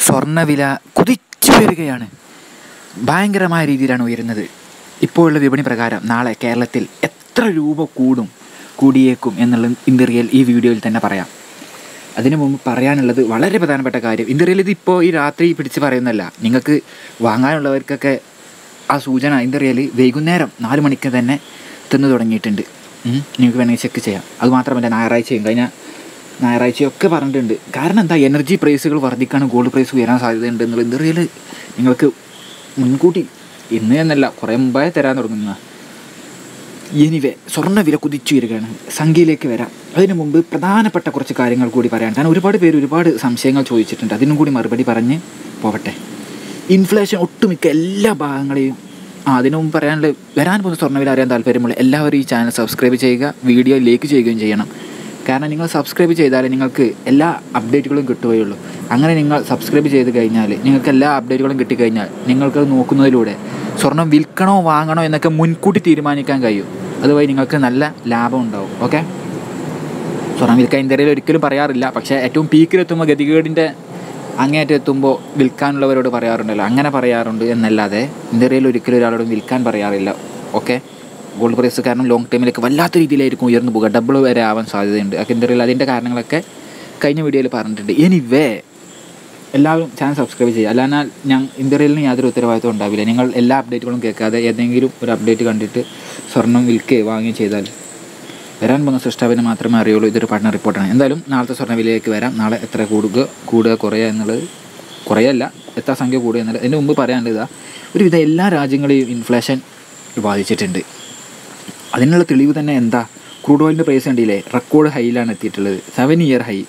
സ്വർണ്ണവില കുതിച്ചു വരികയാണ് ഭയങ്കരമായ രീതിയിലാണ് ഉയരുന്നത് ഇപ്പോഴുള്ള വിപണി പ്രകാരം നാളെ കേരളത്തിൽ എത്ര രൂപ കൂടും കൂടിയേക്കും എന്നുള്ള ഇന്ത്യറിയൽ ഈ വീഡിയോയിൽ തന്നെ പറയാം അതിനു മുമ്പ് പറയാനുള്ളത് വളരെ പ്രധാനപ്പെട്ട കാര്യം ഇന്ത്യറിയൽ ഇത് ഇപ്പോൾ ഈ രാത്രി പിടിച്ച് പറയുന്നല്ല നിങ്ങൾക്ക് വാങ്ങാനുള്ളവർക്കൊക്കെ ആ സൂചന ഇന്ത്യറിയൽ വൈകുന്നേരം നാല് മണിക്ക് തന്നെ തിന്നു തുടങ്ങിയിട്ടുണ്ട് ഉം. നിങ്ങൾക്ക് വേണമെങ്കിൽ ചെക്ക് ചെയ്യാം അതുമാത്രമല്ല ഞായറാഴ്ചയും കഴിഞ്ഞ ഞായറാഴ്ചയൊക്കെ പറഞ്ഞിട്ടുണ്ട് കാരണം എന്താ എനർജി പ്രൈസുകൾ വർദ്ധിക്കാനും ഗോൾഡ് പ്രൈസ് ഉയരാൻ സാധ്യതയുണ്ട് എന്നുള്ള ഇന്ത്യറിയൽ നിങ്ങൾക്ക് മുൻകൂട്ടി ഇന്ന് എന്നല്ല കുറേ മുമ്പേ തരാൻ തുടങ്ങുന്ന എനിവേ സ്വർണ്ണവില കുതിച്ചു വരികയാണ് സംഖ്യയിലേക്ക് വരാം അതിനു മുമ്പ് പ്രധാനപ്പെട്ട കുറച്ച് കാര്യങ്ങൾ കൂടി പറയാൻ കാരണം ഒരുപാട് പേര് ഒരുപാട് സംശയങ്ങൾ ചോദിച്ചിട്ടുണ്ട് അതിനും കൂടി മറുപടി പറഞ്ഞ് പോവട്ടെ ഇൻഫ്ലേഷൻ ഒട്ടുമിക്ക എല്ലാ ഭാഗങ്ങളെയും ആ അതിനു മുമ്പ് പറയാനുള്ള വരാൻ പോകുന്ന സ്വർണ്ണവില അറിയാൻ താല്പര്യമുള്ള എല്ലാവരും ഈ ചാനൽ സബ്സ്ക്രൈബ് ചെയ്യുക വീഡിയോ ലൈക്ക് ചെയ്യുകയും ചെയ്യണം കാരണം നിങ്ങൾ സബ്സ്ക്രൈബ് ചെയ്താലേ നിങ്ങൾക്ക് എല്ലാ അപ്ഡേറ്റുകളും കിട്ടുകയുള്ളൂ അങ്ങനെ നിങ്ങൾ സബ്സ്ക്രൈബ് ചെയ്ത് കഴിഞ്ഞാൽ നിങ്ങൾക്ക് എല്ലാ അപ്ഡേറ്റുകളും കിട്ടിക്കഴിഞ്ഞാൽ നിങ്ങൾക്ക് നോക്കുന്നതിലൂടെ സ്വർണം വിൽക്കണോ വാങ്ങണോ എന്നൊക്കെ മുൻകൂട്ടി തീരുമാനിക്കാൻ കഴിയും അതുവഴി നിങ്ങൾക്ക് നല്ല ലാഭം ഉണ്ടാവും ഓക്കെ സ്വർണം വിൽക്കാൻ ഇന്ത്യയിൽ ഒരിക്കലും പറയാറില്ല പക്ഷേ ഏറ്റവും പീക്കിലെത്തുമ്പോൾ ഗതികേടിൻ്റെ അങ്ങേയറ്റം എത്തുമ്പോൾ വിൽക്കാനുള്ളവരോട് പറയാറുണ്ടല്ലോ അങ്ങനെ പറയാറുണ്ട് എന്നല്ലാതെ ഇന്ത്യയിൽ ഒരിക്കലും ഒരാളോട് വിൽക്കാൻ പറയാറില്ല ഓക്കെ ഗോൾഡ് പ്രൈസ് കാരണം ലോങ് ടൈമിലേക്ക് വല്ലാത്ത രീതിയിലായിരിക്കും ഉയർന്നു പോകുക ഡബിൾ വരെ ആവാൻ സാധ്യതയുണ്ട് ഒക്കെ ഇന്ത്യയിൽ അതിൻ്റെ കാരണങ്ങളൊക്കെ കഴിഞ്ഞ വീഡിയോയിൽ പറഞ്ഞിട്ടുണ്ട് എനിവേ എല്ലാവരും ചാനൽ സബ്സ്ക്രൈബ് ചെയ്യുക അല്ലാന്നാൽ ഞാൻ ഇന്ത്യയിലിന് യാതൊരു ഉത്തരവാദിത്വം ഉണ്ടാവില്ല നിങ്ങൾ എല്ലാ അപ്ഡേറ്റുകളും കേൾക്കാതെ ഏതെങ്കിലും ഒരു അപ്ഡേറ്റ് കണ്ടിട്ട് സ്വർണം വിൽക്കുകയോ വാങ്ങുകയോ ചെയ്താൽ വരാൻ പോകുന്ന സൃഷ്ടാവിന് മാത്രമേ അറിയുള്ളൂ ഇതൊരു പഠന റിപ്പോർട്ടാണ് എന്തായാലും നാളത്തെ സ്വർണ്ണവിലയിലേക്ക് വരാം നാളെ എത്ര കൂടുക കൂടുക കുറയുക എന്നുള്ളത് കുറയല്ല എത്ര സംഖ്യ കൂടുക എന്നുള്ളത് അതിന് മുമ്പ് പറയാനുള്ളത് ഇതാ ഒരുവിധം എല്ലാ രാജ്യങ്ങളെയും ഇൻഫ്ലേഷൻ ബാധിച്ചിട്ടുണ്ട് അതിനുള്ള തെളിവ് തന്നെ എന്താ ക്രൂഡ് ഓയിലിൻ്റെ പ്രൈസ് കണ്ടില്ലേ റെക്കോർഡ് ഹൈയിലാണ് എത്തിയിട്ടുള്ളത് സെവൻ ഇയർ ഹൈ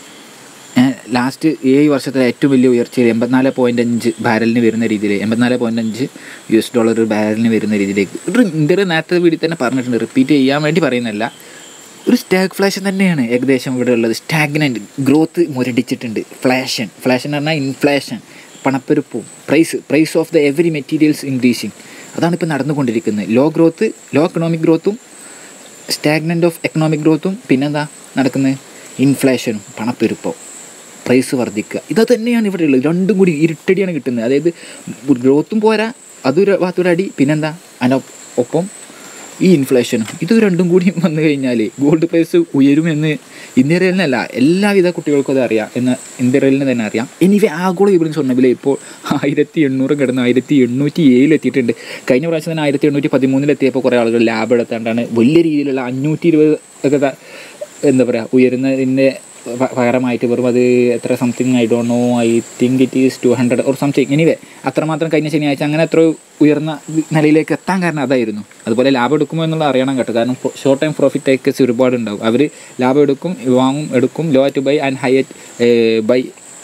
ലാസ്റ്റ് ഏഴ് വർഷത്തിലെ ഏറ്റവും വലിയ ഉയർച്ചയിൽ എൺപത്തിനാല് പോയിൻറ്റ് അഞ്ച് ബാരലിന് വരുന്ന രീതിയിൽ എൺപത്തിനാല് പോയിൻറ്റ് അഞ്ച് യു എസ് ഡോളർ ബാരലിന് വരുന്ന രീതിയിലേക്ക് ഒരു ഇന്ത്യയുടെ നേരത്തെ വീട്ടിൽ തന്നെ പറഞ്ഞിട്ടുണ്ട് റിപ്പീറ്റ് ചെയ്യാൻ വേണ്ടി പറയുന്നല്ല ഒരു സ്റ്റാഗ് ഫ്ലാഷൻ തന്നെയാണ് ഏകദേശം ഇവിടെ ഉള്ളത് സ്റ്റാഗ്നൻറ്റ് ഗ്രോത്ത് മുരടിച്ചിട്ടുണ്ട് ഫ്ലാഷൻ ഫ്ലാഷൻ എന്ന് പറഞ്ഞാൽ ഇൻഫ്ലേഷൻ പണപ്പെരുപ്പവും price price of the every materials increasing അതാണ് ഇപ്പോൾ നടന്നുകൊണ്ടിരിക്കുന്നത് ലോ ഗ്രോത്ത് ലോ എക്കണോമിക് ഗ്രോത്തും സ്റ്റാഗ്നൻ്റ് ഓഫ് എക്കണോമിക് ഗ്രോത്തും പിന്നെന്താ നടക്കുന്നത് ഇൻഫ്ലേഷനും പണപ്പെരുപ്പവും പ്രൈസ് വർദ്ധിക്കുക ഇത് തന്നെയാണ് ഇവിടെ ഉള്ളത് രണ്ടും കൂടി ഇരുട്ടടിയാണ് കിട്ടുന്നത് അതായത് ഗ്രോത്തും പോരാ അതൊരു ഭാഗത്തൊരു അടി പിന്നെന്താ അതിൻ്റെ ഒപ്പം ഈ ഇൻഫ്ലേഷനും ഇത് രണ്ടും കൂടി വന്നു കഴിഞ്ഞാൽ ഗോൾഡ് പ്രൈസ് ഉയരുമെന്ന് ഇന്ത്യയിലല്ല എല്ലാവിധ കുട്ടികൾക്കും അത് അറിയാം എന്ന് ഇന്ത്യയിലിന് തന്നെ അറിയാം എനിവേ ആഗോള വിപണി സ്വർണ്ണവില ഇപ്പോൾ ആയിരത്തി എണ്ണൂറ് കിടന്ന് ആയിരത്തി എണ്ണൂറ്റി ഏഴിലെത്തിയിട്ടുണ്ട് കഴിഞ്ഞ പ്രാവശ്യം തന്നെ ആയിരത്തി എണ്ണൂറ്റി പതിമൂന്നിലെത്തിയപ്പോൾ കുറേ ആളുകൾ ലാഭം എടുത്താണ്ടാണ് വലിയ രീതിയിലുള്ള അഞ്ഞൂറ്റി ഇരുപത് ഒക്കെ ത- എന്താ പറയുക ഉയരുന്നതിൻ്റെ പ- പകരമായിട്ട് വെറും അത് എത്ര something I don't know I think it is two hundred or something anyway അത്രമാത്രം കഴിഞ്ഞ ശനിയാഴ്ച അങ്ങനെ എത്ര ഉയർന്ന നിലയിലേക്ക് എത്താൻ കാരണം അതായിരുന്നു അതുപോലെ ലാഭം എടുക്കുമോ എന്നുള്ള അറിയണം കേട്ടോ കാരണം ഷോർട്ട് ടൈം പ്രോഫിറ്റ് ടേക്കേഴ്സ് ഒരുപാട് ഉണ്ടാവും അവർ ലാഭം എടുക്കും വാങ്ങും എടുക്കും low to buy and high at buy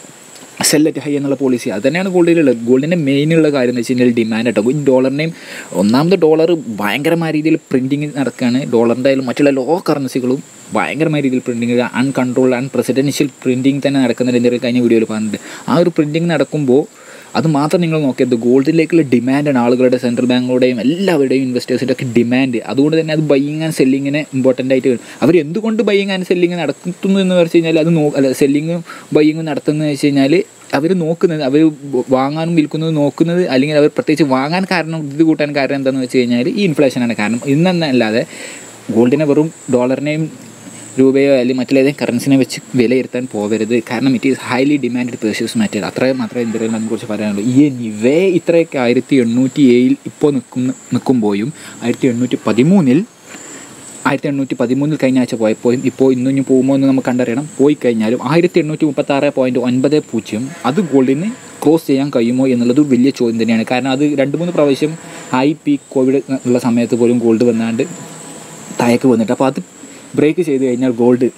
sell at high എന്നുള്ള പോളിസി അത് തന്നെയാണ് ഗോൾഡിലുള്ളത് ഗോൾഡിൻ്റെ മെയിനുള്ള കാര്യം എന്ന് വെച്ച് കഴിഞ്ഞാൽ ഡിമാൻഡ് കേട്ടോ ഈ ഡോളറിനെയും ഒന്നാമത് ഡോളർ ഭയങ്കരമായ രീതിയിൽ പ്രിൻറ്റിങ് നടക്കുകയാണ് ഡോളറിൻ്റെ ആയാലും മറ്റുള്ള ലോ കറൻസികളും ഭയങ്കരമായ രീതിയിൽ printing uncontrol and presidential printing തന്നെ നടക്കുന്നുണ്ട് എൻ്റെ കഴിഞ്ഞ വീഡിയോയിൽ പറഞ്ഞിട്ടുണ്ട് ആ ഒരു പ്രിൻറ്റിങ് നടക്കുമ്പോൾ അത് മാത്രം നിങ്ങൾ നോക്കിയത് ഗോൾഡിലേക്കുള്ള ഡിമാൻഡാണ് ആളുകളുടെ സെൻട്രൽ ബാങ്കുകളുടെയും എല്ലാവരുടെയും ഇൻവെസ്റ്റേഴ്സിൻ്റെ ഒക്കെ ഡിമാൻഡ് അതുകൊണ്ട് തന്നെ അത് ബൈയിങ് ആൻഡ് സെല്ലിങ്ങിന് ഇമ്പോർട്ടൻ്റ് ആയിട്ട് വരും അവർ എന്തുകൊണ്ട് ബൈയിങ് ആൻഡ് സെല്ലിങ് നടത്തുന്നു എന്ന് വെച്ച് കഴിഞ്ഞാൽ അത് നോ അല്ല സെല്ലിങ്ങും ബൈയിങ്ങും നടത്തുന്നത് വെച്ച് കഴിഞ്ഞാൽ അവർ നോക്കുന്നത് അവർ വാങ്ങാനും വിൽക്കുന്നത് നോക്കുന്നത് അല്ലെങ്കിൽ അവർ പ്രത്യേകിച്ച് വാങ്ങാൻ കാരണം ഇത് കൂട്ടാൻ കാരണം എന്താണെന്ന് വെച്ച് കഴിഞ്ഞാൽ ഈ ഇൻഫ്ലേഷനാണ് കാരണം ഇന്നല്ലാതെ ഗോൾഡിനെ വെറും ഡോളറിനെയും രൂപയോ അല്ലെങ്കിൽ മറ്റുള്ളേതെങ്കിലും കറൻസിനെ വെച്ച് വിലയിരുത്താൻ പോകരുത് കാരണം it is highly demand precious material അത്രയും മാത്രമേ ഇന്ത്യയിൽ അതിനെക്കുറിച്ച് പറയാനുള്ളൂ ഈ ഇവേ ഇത്രയൊക്കെ ആയിരത്തി എണ്ണൂറ്റി ഏഴിൽ ഇപ്പോൾ നിൽക്കുന്ന നിൽക്കുമ്പോഴും ആയിരത്തി എണ്ണൂറ്റി പതിമൂന്നിൽ ആയിരത്തി എണ്ണൂറ്റി പതിമൂന്നിൽ കഴിഞ്ഞ ആഴ്ച പോയപ്പോഴും ഇപ്പോൾ ഇന്നും ഇനി പോകുമോ എന്ന് നമുക്ക് കണ്ടറിയണം പോയി കഴിഞ്ഞാലും ആയിരത്തി എണ്ണൂറ്റി മുപ്പത്തി ആറ് പോയിൻറ്റ് ഒൻപത് പൂജ്യം അത് ഗോൾഡിന് ക്രോസ് ചെയ്യാൻ കഴിയുമോ എന്നുള്ളത് ഒരു വലിയ ചോദ്യം തന്നെയാണ് കാരണം അത് രണ്ട് മൂന്ന് പ്രാവശ്യം ഹൈ പീക്ക് കോവിഡ് ഉള്ള സമയത്ത് പോലും ഗോൾഡ് വന്നാണ്ട് താഴേക്ക് വന്നിട്ട് അപ്പോൾ അത് ബ്രേക്ക് ചെയ്ത് കഴിഞ്ഞാൽ ഗോൾഡ്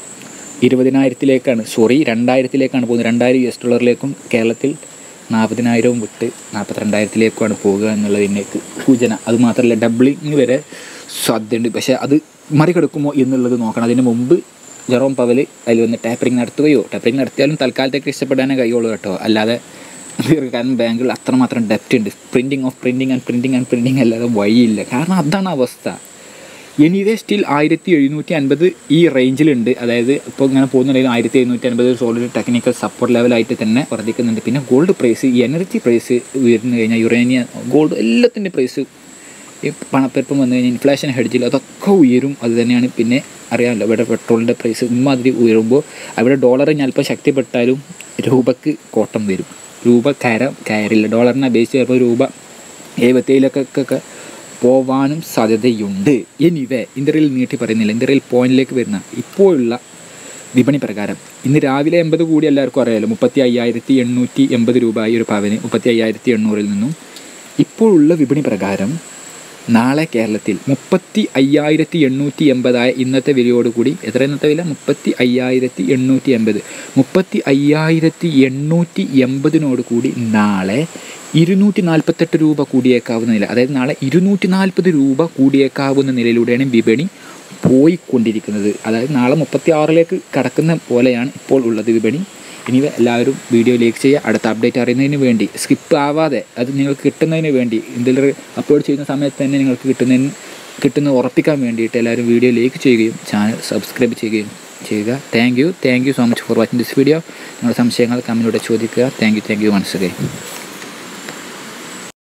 ഇരുപതിനായിരത്തിലേക്കാണ് സോറി രണ്ടായിരത്തിലേക്കാണ് പോകുന്നത് രണ്ടായിരം യു എസ് ഡോളറിലേക്കും കേരളത്തിൽ നാൽപ്പതിനായിരവും വിട്ട് നാൽപ്പത്തിരണ്ടായിരത്തിലേക്കുമാണ് പോകുക എന്നുള്ളതിനേക്ക് സൂചന അത് മാത്രമല്ല ഡബിളിങ് വരെ സാധ്യതയുണ്ട് പക്ഷേ അത് മറികടക്കുമോ എന്നുള്ളത് നോക്കണം അതിന് മുമ്പ് ജെറോം പവൽ അതിൽ വന്ന് ടാപ്പറിങ് നടത്തുകയോ ടാപ്പറിങ് നടത്തിയാലും തൽക്കാലത്തേക്ക് ഇഷ്ടപ്പെടാനേ കഴിയുള്ളൂ കേട്ടോ അല്ലാതെ കാരണം ബാങ്കുകൾ അത്രമാത്രം ഡെപ്റ്റ് ഉണ്ട് printing of printing and printing and printing അല്ലാതെ വഴിയില്ല കാരണം അതാണ് അവസ്ഥ എനിവേ സ്റ്റിൽ ആയിരത്തി എഴുന്നൂറ്റി അൻപത് ഈ റേഞ്ചിലുണ്ട് അതായത് ഇപ്പോൾ ഇങ്ങനെ പോകുന്നുണ്ടെങ്കിൽ ആയിരത്തി എഴുന്നൂറ്റി അൻപത് സോളിഡ് ടെക്നിക്കൽ സപ്പോർട്ട് ലെവലായിട്ട് തന്നെ വർദ്ധിക്കുന്നുണ്ട് പിന്നെ ഗോൾഡ് പ്രൈസ് ഈ എനർജി പ്രൈസ് ഉയർന്നു കഴിഞ്ഞാൽ യുറേനിയ ഗോൾഡ് എല്ലാത്തിൻ്റെ പ്രൈസ് ഈ പണപ്പെരുപ്പം വന്നു കഴിഞ്ഞാൽ ഇൻഫ്ലേഷൻ ഹെഡ്ജിൽ അതൊക്കെ ഉയരും അത് തന്നെയാണ് പിന്നെ അറിയാമല്ലോ ഇവിടെ പെട്രോളിൻ്റെ പ്രൈസ് ഇമാതിരി ഉയരുമ്പോൾ അവിടെ ഡോളർ ഞാൻ അല്പം ശക്തിപ്പെട്ടാലും രൂപക്ക് കോട്ടം വരും രൂപ കയറ കയറില്ല ഡോളറിനെ അപേക്ഷിച്ച് ചിലപ്പോൾ രൂപ എഴുപത്തേഴിലൊക്കെ പോവാനും സാധ്യതയുണ്ട് എനിവേ ഇന്ത്യയിൽ നീട്ടി പറയുന്നില്ല ഇന്ത്യയിൽ പോയിന്റിലേക്ക് വരുന്ന ഇപ്പോഴുള്ള വിപണി പ്രകാരം ഇന്ന് രാവിലെ എൺപത് കൂടി എല്ലാവർക്കും അറിയാമല്ലോ മുപ്പത്തി അയ്യായിരത്തി എണ്ണൂറ്റി എൺപത് രൂപ ഈ ഒരു പവന് മുപ്പത്തി അയ്യായിരത്തി എണ്ണൂറിൽ നിന്നും ഇപ്പോഴുള്ള വിപണി പ്രകാരം നാളെ കേരളത്തിൽ മുപ്പത്തി അയ്യായിരത്തി എണ്ണൂറ്റി എൺപതായ ഇന്നത്തെ വിലയോടുകൂടി എത്ര ഇന്നത്തെ വില മുപ്പത്തി അയ്യായിരത്തി എണ്ണൂറ്റി എൺപത് മുപ്പത്തി അയ്യായിരത്തി എണ്ണൂറ്റി എൺപതിനോട് കൂടി നാളെ ഇരുന്നൂറ്റി നാൽപ്പത്തെട്ട് രൂപ കൂടിയേക്കാവുന്ന നില അതായത് നാളെ ഇരുന്നൂറ്റി നാൽപ്പത് രൂപ കൂടിയേക്കാവുന്ന നിലയിലൂടെയാണ് വിപണി പോയിക്കൊണ്ടിരിക്കുന്നത് അതായത് നാളെ മുപ്പത്തി ആറിലേക്ക് കടക്കുന്ന പോലെയാണ് ഇപ്പോൾ ഉള്ളത് വിപണി ഇനി എല്ലാവരും വീഡിയോ ലൈക്ക് ചെയ്യുക അടുത്ത അപ്ഡേറ്റ് അറിയുന്നതിന് വേണ്ടി സ്കിപ്പ് ആവാതെ അത് നിങ്ങൾക്ക് കിട്ടുന്നതിന് വേണ്ടി എന്തെങ്കിലും അപ്ലോഡ് ചെയ്യുന്ന സമയത്ത് തന്നെ നിങ്ങൾക്ക് കിട്ടുന്നതിന് കിട്ടുന്നത് ഉറപ്പിക്കാൻ വേണ്ടിയിട്ട് എല്ലാവരും വീഡിയോ ലൈക്ക് ചെയ്യുകയും ചാനൽ സബ്സ്ക്രൈബ് ചെയ്യുകയും ചെയ്യുക thank you thank you so much for watching this video നിങ്ങളുടെ സംശയങ്ങൾ കമ്മിലൂടെ ചോദിക്കുക thank you thank you once again